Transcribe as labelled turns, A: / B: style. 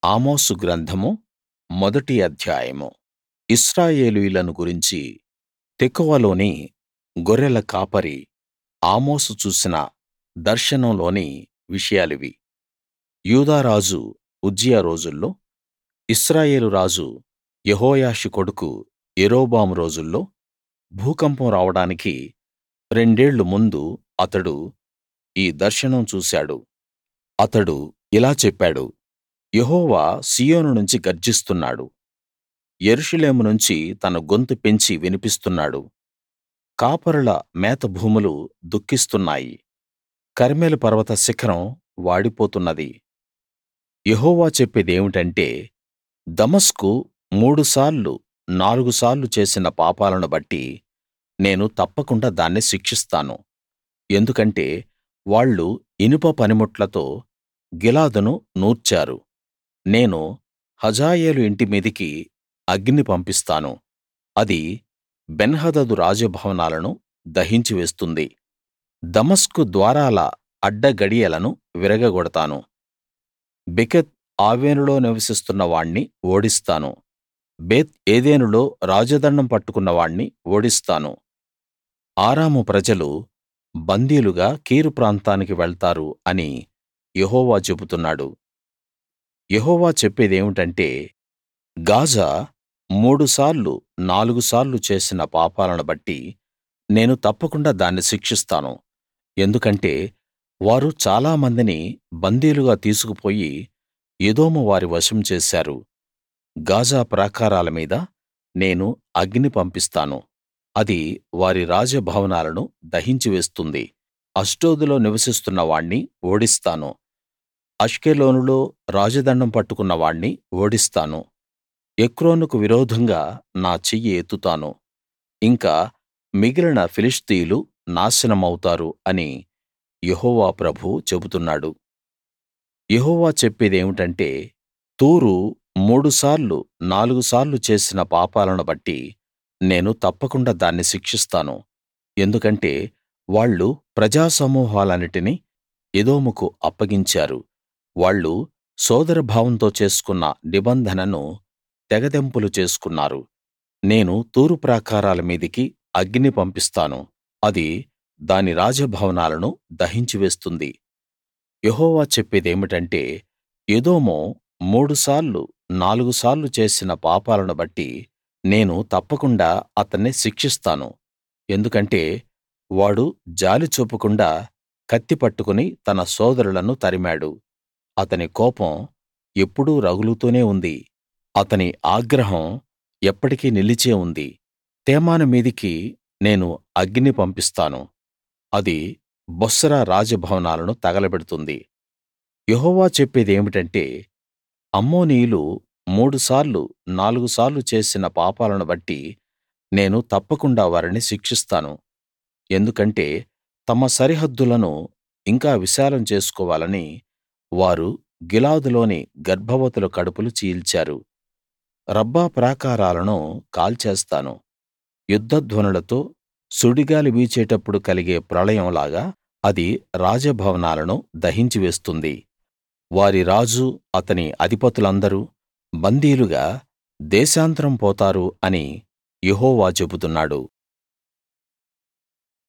A: ఆమోసు గ్రంథము మొదటి అధ్యాయము ఇశ్రాయేలీయులను గురించి తెకోవలోని గొర్రెల కాపరి ఆమోసు చూసిన దర్శనంలోని విషయాలివి యూదా రాజు ఉజ్జియా రోజుల్లో ఇశ్రాయేలు రాజు యెహోయాషు కొడుకు యరొబాము రోజుల్లో భూకంపం రావడానికి రెండేళ్ళు ముందు అతడు ఈ దర్శనం చూశాడు అతడు ఇలా చెప్పాడు యెహోవా సీయోను నుంచి గర్జిస్తున్నాడు యెరూషలేము నుంచి తన గొంతు పెంచి వినిపిస్తున్నాడు కాపరుల మేతభూములు దుఃఖిస్తున్నాయి కర్మెలు పర్వత శిఖరం వాడిపోతున్నది యెహోవా చెప్పేదేమిటంటే దమస్కు మూడు సార్లు నాలుగు సార్లు చేసిన పాపాలను బట్టి నేను తప్పకుండా దాన్ని శిక్షిస్తాను ఎందుకంటే వాళ్ళు ఇనుప పనిముట్లతో గిలాదును నూర్చారు నేను హజాయేలు ఇంటి మీదికి అగ్ని పంపిస్తాను అది బెన్హదదు రాజభవనాలను దహించి వేస్తుంది దమస్కు ద్వారాల అడ్డగడియలను విరగగొడతాను బెకెత్ ఆవెనులో నివసిస్తున్న వాణ్ణి ఓడిస్తాను బేత్ ఏదెనులో రాజదండం పట్టుకున్న వాణ్ణి ఓడిస్తాను ఆరాము ప్రజలు బందీలుగా కీరు ప్రాంతానికి వెళ్తారు అని యెహోవా చెబుతున్నాడు యెహోవా చెప్పేదేమిటంటే గాజా మూడు సార్లు నాలుగు సార్లు చేసిన పాపాలను బట్టి నేను తప్పకుండా దాన్ని శిక్షిస్తాను ఎందుకంటే వారు చాలా మందిని బందీలుగా తీసుకుపోయి ఎదోము వారి వశం చేశారు గాజా ప్రాకారాల మీద నేను అగ్ని పంపిస్తాను అది వారి రాజభవనాలను దహించి వేస్తుంది అష్డోదులో నివసిస్తున్న వాణ్ణి ఓడిస్తాను అష్కెలోనులో రాజదండం పట్టుకున్న వాణ్ణి ఓడిస్తాను ఎక్రోనుకు విరోధంగా నా చెయ్యి ఎత్తుతాను ఇంకా మిగిలిన ఫిలిష్తీయులు నాశనమౌతారు అని యెహోవా ప్రభువు చెబుతున్నాడు యెహోవా చెప్పేదేమిటంటే తూరు మూడు సార్లు నాలుగు సార్లు చేసిన పాపాలను బట్టి నేను తప్పకుండా దాన్ని శిక్షిస్తాను ఎందుకంటే వాళ్ళు ప్రజా సమూహాలన్నిటినీ ఎదోముకు అప్పగించారు వాళ్ళు సోదరభావంతో చేసుకున్న నిబంధనను తెగతెంపులు చేసుకున్నారు నేను తూరు ప్రాకారాల మీదికి అగ్ని పంపిస్తాను అది దాని రాజభవనాలను దహించి వేస్తుంది యెహోవా చెప్పేదేమిటంటే ఎదోము మూడు సార్లు నాలుగు సార్లు చేసిన పాపాలను బట్టి నేను తప్పకుండా అతన్ని శిక్షిస్తాను ఎందుకంటే వాడు జాలి చూపకుండా కత్తి పట్టుకుని తన సోదరులను తరిమాడు అతని కోపం ఎప్పుడూ రగులుతూనే ఉంది అతని ఆగ్రహం ఎప్పటికీ నిలిచే ఉంది తేమాను మీదికి నేను అగ్ని పంపిస్తాను అది బొస్రా రాజభవనాలను తగలబెడుతుంది యెహోవా చెప్పేదేమిటంటే అమ్మోనీయులు మూడు సార్లు నాలుగు సార్లు చేసిన పాపాలను బట్టి నేను తప్పకుండా వారిని శిక్షిస్తాను ఎందుకంటే తమ సరిహద్దులను ఇంకా విశాలం చేసుకోవాలని వారు గిలాదులోని గర్భవతుల కడుపులు చీల్చారు రబ్బా ప్రాకారాలను కాల్చేస్తాను యుద్ధధ్వనులతో సుడిగాలి వీచేటప్పుడు కలిగే ప్రళయం లాగా అది రాజభవనాలను దహించి వేస్తుంది వారి రాజు అతని అధిపతులందరూ బందీలుగా దేశాంతరం పోతారు అని యెహోవా చెబుతున్నాడు